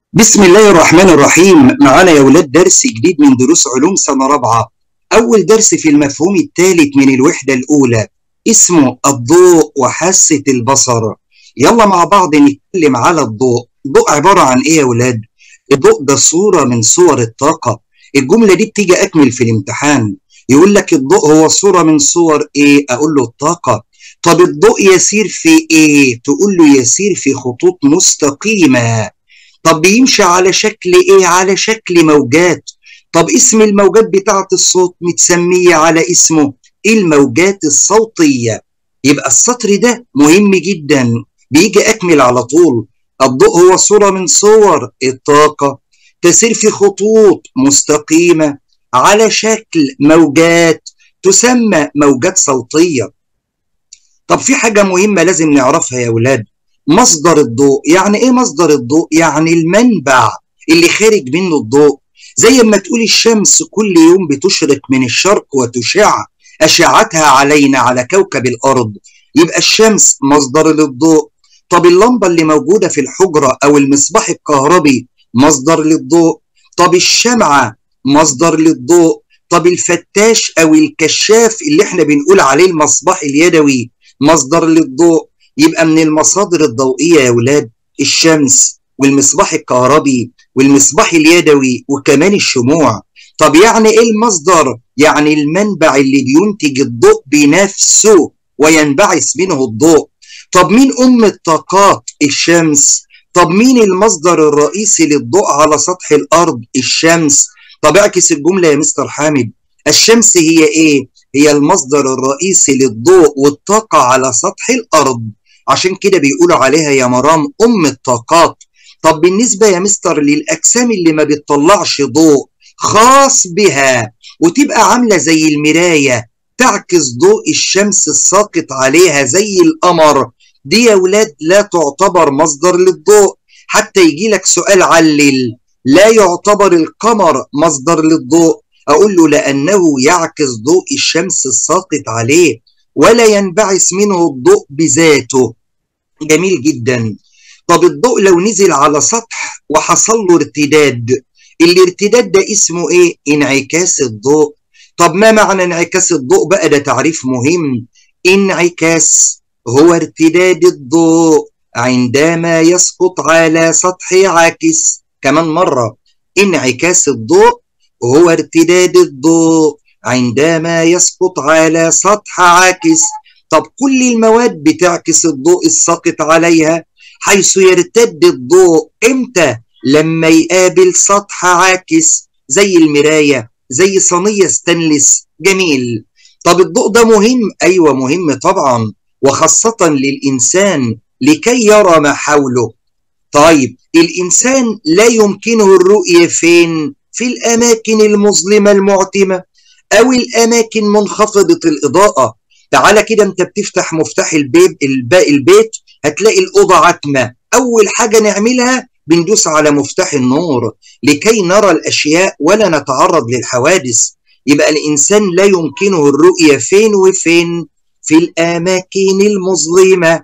بسم الله الرحمن الرحيم معانا يا ولاد درس جديد من دروس علوم سنة رابعة أول درس في المفهوم الثالث من الوحدة الأولى اسمه الضوء وحاسة البصر يلا مع بعض نتكلم على الضوء الضوء عبارة عن إيه يا ولاد؟ الضوء ده صورة من صور الطاقة الجملة دي بتيجي أكمل في الامتحان يقول لك الضوء هو صورة من صور إيه؟ أقول له الطاقة طب الضوء يسير في إيه؟ تقول له يسير في خطوط مستقيمة طب بيمشي على شكل ايه على شكل موجات طب اسم الموجات بتاعه الصوت متسميه على اسمه الموجات الصوتيه يبقى السطر ده مهم جدا بيجي اكمل على طول الضوء هو صوره من صور الطاقه تسير في خطوط مستقيمه على شكل موجات تسمى موجات صوتيه طب في حاجه مهمه لازم نعرفها يا ولاد مصدر الضوء يعني ايه مصدر الضوء يعني المنبع اللي خارج منه الضوء زي ما تقول الشمس كل يوم بتشرق من الشرق وتشع أشعتها علينا على كوكب الأرض يبقى الشمس مصدر للضوء طب اللمبة اللي موجودة في الحجرة أو المصباح الكهربي مصدر للضوء طب الشمعة مصدر للضوء طب الفتاش أو الكشاف اللي احنا بنقول عليه المصباح اليدوي مصدر للضوء يبقى من المصادر الضوئية يا ولاد الشمس والمصباح الكهربي والمصباح اليدوي وكمان الشموع طب يعني ايه المصدر يعني المنبع اللي بينتج الضوء بنفسه وينبعث منه الضوء طب مين ام الطاقات الشمس طب مين المصدر الرئيسي للضوء على سطح الارض الشمس طب اعكس الجملة يا مستر حامد الشمس هي ايه هي المصدر الرئيسي للضوء والطاقة على سطح الارض عشان كده بيقولوا عليها يا مرام ام الطاقات طب بالنسبه يا مستر للاجسام اللي ما بتطلعش ضوء خاص بها وتبقى عامله زي المرايه تعكس ضوء الشمس الساقط عليها زي القمر دي يا ولاد لا تعتبر مصدر للضوء حتى يجي لك سؤال علل لا يعتبر القمر مصدر للضوء اقول له لانه يعكس ضوء الشمس الساقط عليه ولا ينبعث منه الضوء بذاته جميل جدا طب الضوء لو نزل على سطح وحصل له ارتداد الارتداد ده اسمه ايه انعكاس الضوء طب ما معنى انعكاس الضوء بقى ده تعريف مهم انعكاس هو ارتداد الضوء عندما يسقط على سطح عاكس كمان مرة انعكاس الضوء هو ارتداد الضوء عندما يسقط على سطح عاكس طب كل المواد بتعكس الضوء الساقط عليها حيث يرتد الضوء امتى لما يقابل سطح عاكس زي المرايه زي صينيه ستانلس جميل طب الضوء ده مهم ايوه مهم طبعا وخاصه للانسان لكي يرى ما حوله طيب الانسان لا يمكنه الرؤيه فين في الاماكن المظلمه المعتمه او الاماكن منخفضه الاضاءه تعالى كده انت بتفتح مفتاح البيب البيت هتلاقي الاوضه عتمه اول حاجه نعملها بندوس على مفتاح النور لكي نرى الاشياء ولا نتعرض للحوادث يبقى الانسان لا يمكنه الرؤيه فين وفين في الاماكن المظلمه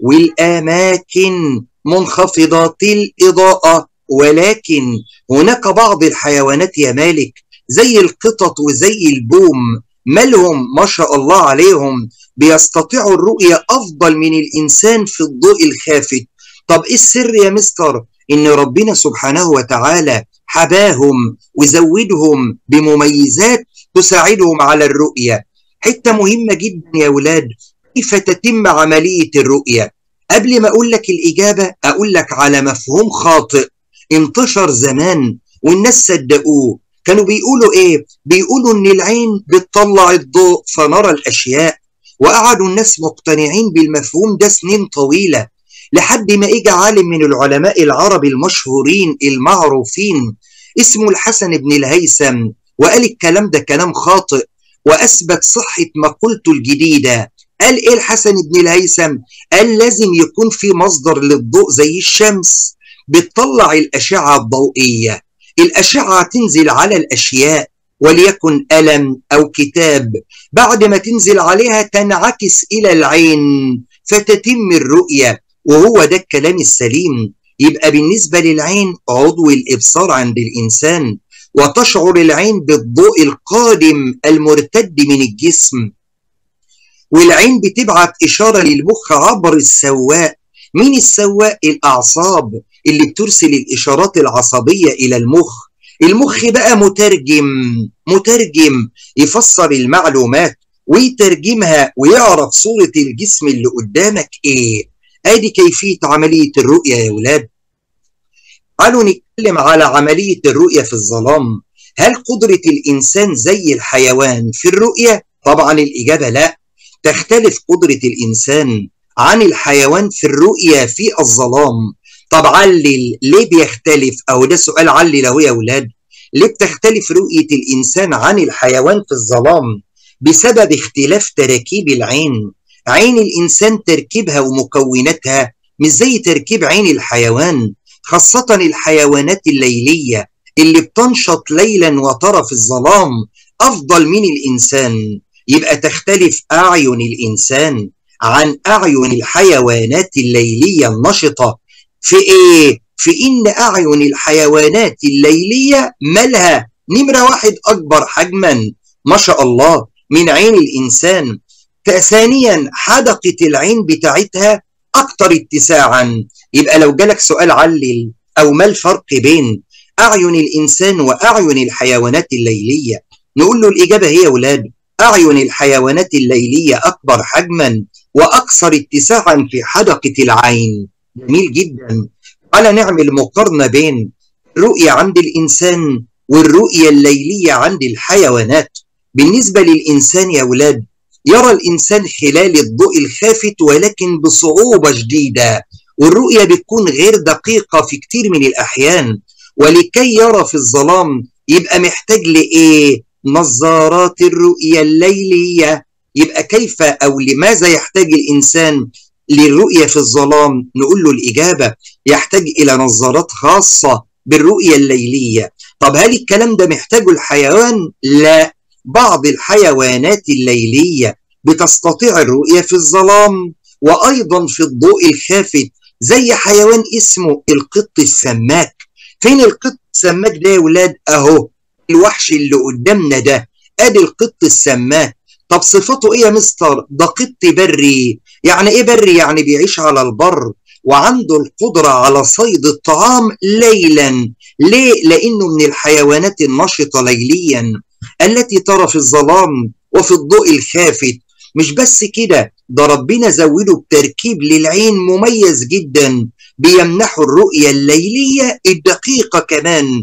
والاماكن منخفضات الاضاءه ولكن هناك بعض الحيوانات يا مالك زي القطط وزي البوم مالهم ما شاء الله عليهم بيستطيعوا الرؤية أفضل من الإنسان في الضوء الخافت طب إيه السر يا مستر إن ربنا سبحانه وتعالى حباهم وزودهم بمميزات تساعدهم على الرؤية حتة مهمة جدا يا ولاد كيف تتم عملية الرؤية قبل ما أقول لك الإجابة أقول لك على مفهوم خاطئ انتشر زمان والناس صدقوه كانوا بيقولوا ايه بيقولوا ان العين بتطلع الضوء فنرى الاشياء وقعدوا الناس مقتنعين بالمفهوم ده سنين طويله لحد ما اجى عالم من العلماء العرب المشهورين المعروفين اسمه الحسن بن الهيثم وقال الكلام ده كلام خاطئ واثبت صحه مقولته الجديده قال ايه الحسن بن الهيثم قال لازم يكون في مصدر للضوء زي الشمس بتطلع الاشعه الضوئيه الأشعة تنزل على الأشياء وليكن ألم أو كتاب بعد ما تنزل عليها تنعكس إلى العين فتتم الرؤية وهو ده الكلام السليم يبقى بالنسبة للعين عضو الإبصار عند الإنسان وتشعر العين بالضوء القادم المرتد من الجسم والعين بتبعت إشارة للمخ عبر السواق مين السواق الأعصاب اللي بترسل الإشارات العصبية إلى المخ المخ بقى مترجم مترجم يفسر المعلومات ويترجمها ويعرف صورة الجسم اللي قدامك ايه ادي كيفية عملية الرؤية يا ولاد تعالوا نتكلم على عملية الرؤية في الظلام هل قدرة الإنسان زي الحيوان في الرؤية؟ طبعا الإجابة لا تختلف قدرة الإنسان عن الحيوان في الرؤية في الظلام طب علل ليه بيختلف أو ده سؤال علل أهو يا أولاد ليه بتختلف رؤية الإنسان عن الحيوان في الظلام بسبب اختلاف تراكيب العين عين الإنسان تركيبها ومكوناتها مش زي تركيب عين الحيوان خاصة الحيوانات الليلية اللي بتنشط ليلا وترى في الظلام أفضل من الإنسان يبقى تختلف أعين الإنسان عن أعين الحيوانات الليلية النشطة في إيه؟ في إن أعين الحيوانات الليلية مالها نمرة واحد أكبر حجما ما شاء الله من عين الإنسان ثانيا حدقة العين بتاعتها أكتر اتساعا يبقى لو جالك سؤال علل أو ما الفرق بين أعين الإنسان وأعين الحيوانات الليلية نقول له الإجابة هي ولاد أعين الحيوانات الليلية أكبر حجما وأكثر اتساعا في حدقة العين جميل جدا على نعمل مقارنة بين الرؤية عند الإنسان والرؤية الليلية عند الحيوانات بالنسبة للإنسان يا ولاد يرى الإنسان خلال الضوء الخافت ولكن بصعوبة شديدة والرؤية بتكون غير دقيقة في كتير من الأحيان ولكي يرى في الظلام يبقى محتاج لإيه؟ نظارات الرؤية الليلية يبقى كيف أو لماذا يحتاج الإنسان للرؤية في الظلام نقول له الإجابة يحتاج إلى نظارات خاصة بالرؤية الليلية طب هل الكلام ده محتاجه الحيوان؟ لا بعض الحيوانات الليلية بتستطيع الرؤية في الظلام وأيضا في الضوء الخافت زي حيوان اسمه القط السماك فين القط السماك ده يا ولاد أهو الوحش اللي قدامنا ده ادي القط السماك طب صفته ايه يا مستر ده قط بري يعني ايه بري يعني بيعيش على البر وعنده القدرة على صيد الطعام ليلا ليه لانه من الحيوانات النشطة ليليا التي ترى في الظلام وفي الضوء الخافت مش بس كده ده ربنا زوده بتركيب للعين مميز جدا بيمنحه الرؤية الليلية الدقيقة كمان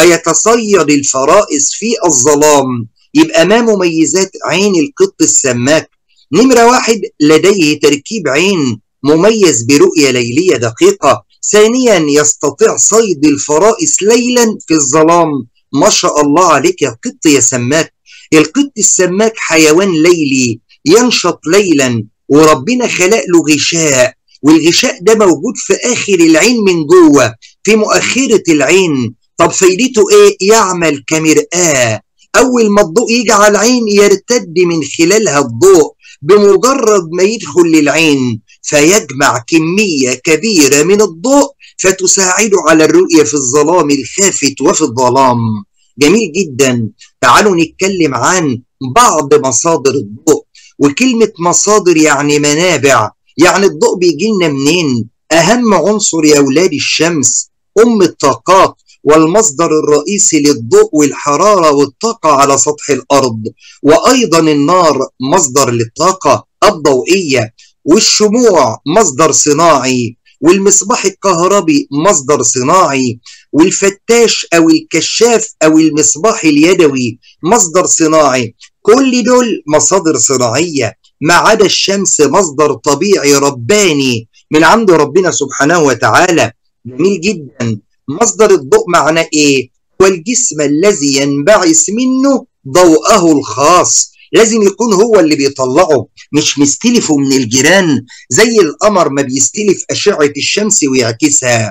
ويتصيد الفرائس في الظلام يبقى ما مميزات عين القط السماك نمرة واحد لديه تركيب عين مميز برؤية ليلية دقيقة ثانيا يستطيع صيد الفرائس ليلا في الظلام ما شاء الله عليك يا قط يا سماك القط السماك حيوان ليلي ينشط ليلا وربنا خلق له غشاء والغشاء ده موجود في آخر العين من جوه في مؤخرة العين طب فايدته ايه يعمل كمرآة اول ما الضوء يجي على العين يرتد من خلالها الضوء بمجرد ما يدخل للعين فيجمع كمية كبيرة من الضوء فتساعده على الرؤية في الظلام الخافت وفي الظلام جميل جدا تعالوا نتكلم عن بعض مصادر الضوء وكلمة مصادر يعني منابع يعني الضوء بيجي لنا منين أهم عنصر يا أولاد الشمس أم الطاقات والمصدر الرئيسي للضوء والحرارة والطاقة على سطح الأرض وأيضا النار مصدر للطاقة الضوئية والشموع مصدر صناعي والمصباح الكهربي مصدر صناعي والفتاش أو الكشاف أو المصباح اليدوي مصدر صناعي كل دول مصادر صناعية ما عدا الشمس مصدر طبيعي رباني من عند ربنا سبحانه وتعالى جميل جدا مصدر الضوء معناه ايه والجسم الذي ينبعث منه ضوءه الخاص لازم يكون هو اللي بيطلعه مش مستلفه من الجيران زي القمر ما بيستلف أشعة الشمس ويعكسها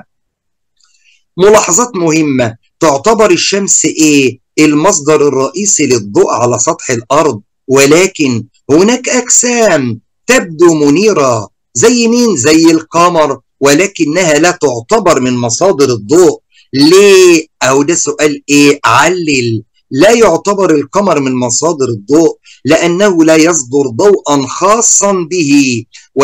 ملاحظات مهمة تعتبر الشمس ايه المصدر الرئيسي للضوء على سطح الأرض ولكن هناك أجسام تبدو منيرة زي مين زي القمر ولكنها لا تعتبر من مصادر الضوء ليه أو ده سؤال إيه علل لا يعتبر القمر من مصادر الضوء لأنه لا يصدر ضوءا خاصا به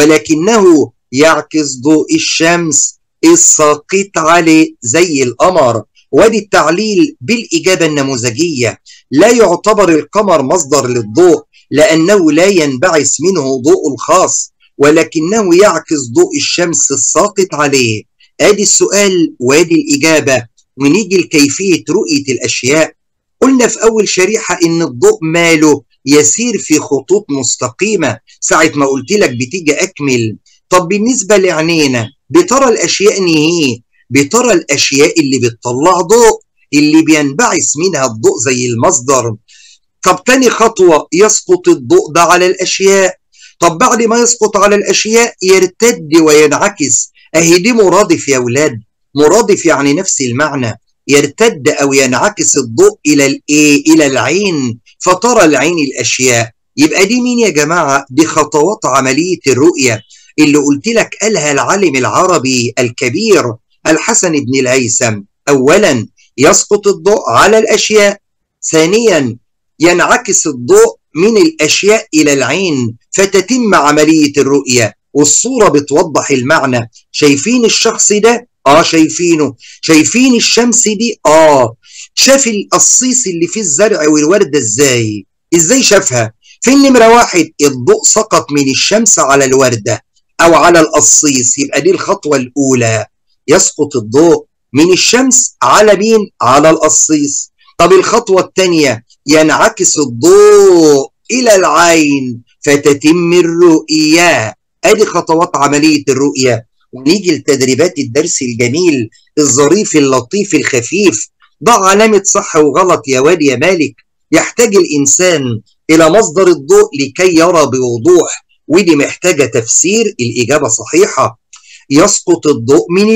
ولكنه يعكس ضوء الشمس الساقط عليه زي القمر وادي التعليل بالإجابة النموذجية لا يعتبر القمر مصدر للضوء لأنه لا ينبعث منه ضوء الخاص ولكنه يعكس ضوء الشمس الساقط عليه ادي السؤال وادي الإجابة ونيجي لكيفية رؤية الأشياء قلنا في أول شريحة إن الضوء ماله يسير في خطوط مستقيمة ساعة ما قلت لك بتيجي أكمل طب بالنسبة لعينينا بترى الأشياء نهي بترى الأشياء اللي بتطلع ضوء اللي بينبعث منها الضوء زي المصدر طب تاني خطوة يسقط الضوء ده على الأشياء طب بعد ما يسقط على الأشياء يرتد وينعكس أهي دي مرادف يا ولاد مرادف يعني نفس المعنى يرتد أو ينعكس الضوء إلى الإيه إلى العين فترى العين الأشياء يبقى دي مين يا جماعة دي خطوات عملية الرؤية اللي قلت لك قالها العالم العربي الكبير الحسن بن الهيثم أولا يسقط الضوء على الأشياء ثانيا ينعكس الضوء من الأشياء إلى العين فتتم عملية الرؤية والصورة بتوضح المعنى شايفين الشخص ده؟ آه شايفينه شايفين الشمس دي؟ آه شاف القصيص اللي فيه الزرع والوردة إزاي؟ إزاي شافها؟ في النمرة واحد الضوء سقط من الشمس على الوردة أو على القصيص يبقى دي الخطوة الأولى يسقط الضوء من الشمس على مين؟ على القصيص طب الخطوة الثانية ينعكس الضوء إلى العين فتتم الرؤية أدي خطوات عملية الرؤية ونيجي لتدريبات الدرس الجميل الظريف اللطيف الخفيف ضع علامة صح وغلط يا واد يا مالك يحتاج الإنسان إلى مصدر الضوء لكي يرى بوضوح ودي محتاجة تفسير الإجابة صحيحة يسقط الضوء من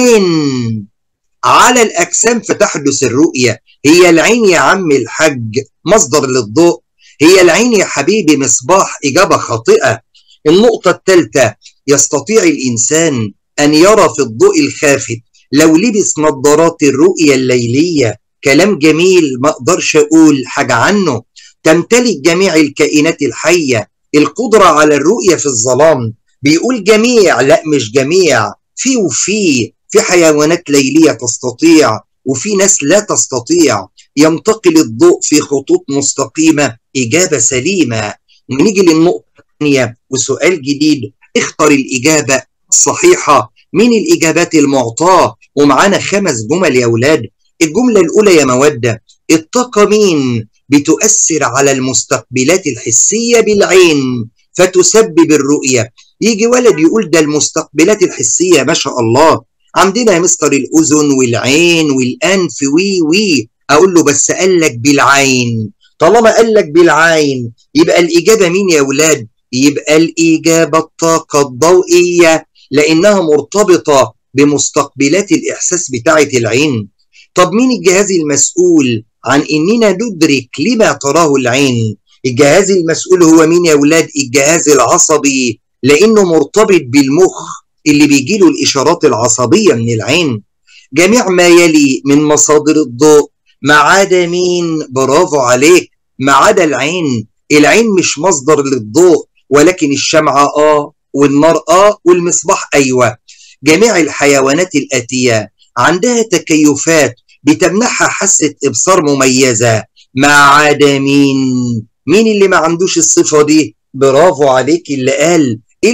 العين على الأجسام فتحدث الرؤية هي العين يا عم الحج مصدر للضوء هي العين يا حبيبي مصباح إجابة خاطئة النقطة الثالثة يستطيع الإنسان أن يرى في الضوء الخافت لو لبس نظارات الرؤية الليلية كلام جميل ما أقدرش أقول حاجة عنه تمتلك جميع الكائنات الحية القدرة على الرؤية في الظلام بيقول جميع لا مش جميع في وفي في حيوانات ليلية تستطيع وفي ناس لا تستطيع ينتقل الضوء في خطوط مستقيمة إجابة سليمة ونيجي للنقطة الثانية وسؤال جديد اختر الإجابة الصحيحة من الإجابات المعطاة ومعانا خمس جمل يا أولاد الجملة الأولى يا مودة الطاقة مين بتؤثر على المستقبلات الحسية بالعين فتسبب الرؤية يجي ولد يقول ده المستقبلات الحسية ما شاء الله عندنا يا مستر الأذن والعين والأنف وي وي أقول له بس قال لك بالعين طالما قال لك بالعين يبقى الإجابة مين يا ولاد يبقى الإجابة الطاقة الضوئية لأنها مرتبطة بمستقبلات الإحساس بتاعة العين طب مين الجهاز المسؤول عن إننا ندرك لما تراه العين الجهاز المسؤول هو مين يا ولاد الجهاز العصبي لأنه مرتبط بالمخ اللي بيجيله الإشارات العصبية من العين جميع ما يلي من مصادر الضوء ما عدا مين برافو عليك ما عدا العين العين مش مصدر للضوء ولكن الشمعة آه والنار آه والمصباح أيوة جميع الحيوانات الآتية عندها تكيفات بتمنحها حاسة إبصار مميزة ما عدا مين مين اللي ما عندوش الصفة دي برافو عليك اللي قال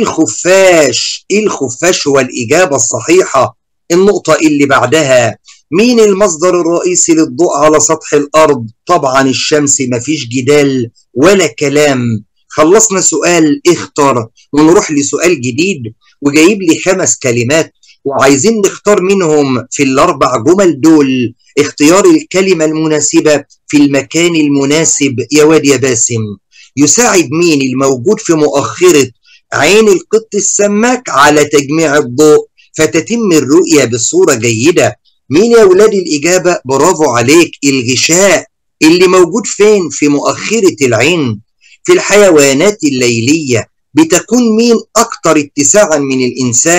الخفاش الخفاش هو الإجابة الصحيحة النقطة اللي بعدها مين المصدر الرئيسي للضوء على سطح الأرض طبعا الشمس مفيش جدال ولا كلام خلصنا سؤال اختر ونروح لسؤال جديد وجايب لي خمس كلمات وعايزين نختار منهم في الأربع جمل دول اختيار الكلمة المناسبة في المكان المناسب يا واد يا باسم يساعد مين الموجود في مؤخرة عين القط السماك على تجميع الضوء فتتم الرؤية بصورة جيدة مين يا ولاد الإجابة برافو عليك الغشاء اللي موجود فين في مؤخرة العين في الحيوانات الليلية بتكون مين أكتر اتساعا من الإنسان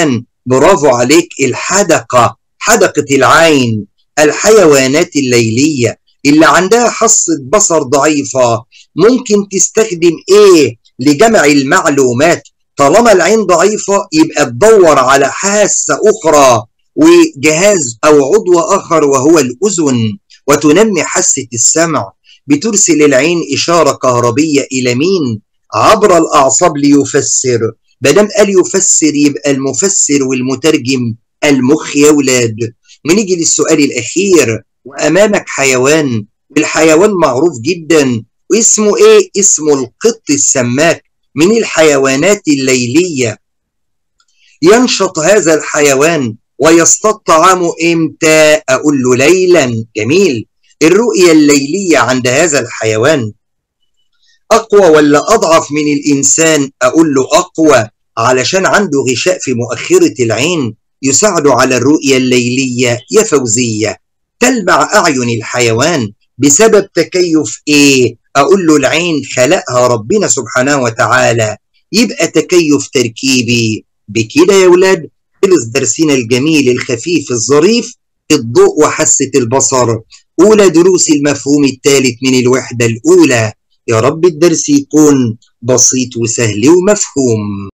برافو عليك الحدقة حدقة العين الحيوانات الليلية اللي عندها حصة بصر ضعيفة ممكن تستخدم ايه لجمع المعلومات طالما العين ضعيفة يبقى تدور على حاسة أخرى وجهاز أو عضو آخر وهو الأذن وتنمي حاسة السمع بترسل العين إشارة كهربية إلى مين؟ عبر الأعصاب ليفسر مادام قال يفسر يبقى المفسر والمترجم المخ يا ولاد ونيجي للسؤال الأخير وأمامك حيوان الحيوان معروف جدا واسمه إيه؟ اسمه القط السماك من الحيوانات الليلية ينشط هذا الحيوان ويصطاد طعامه إمتى؟ أقول له ليلا جميل الرؤية الليلية عند هذا الحيوان أقوى ولا أضعف من الإنسان أقول له أقوى علشان عنده غشاء في مؤخرة العين يساعده على الرؤية الليلية يا فوزية تلمع أعين الحيوان بسبب تكيف إيه؟ أقول له العين خلقها ربنا سبحانه وتعالى يبقى تكيف تركيبي بكده يا ولاد خلص درسنا الجميل الخفيف الظريف الضوء وحاسة البصر أولى دروس المفهوم الثالث من الوحدة الأولى يا رب الدرس يكون بسيط وسهل ومفهوم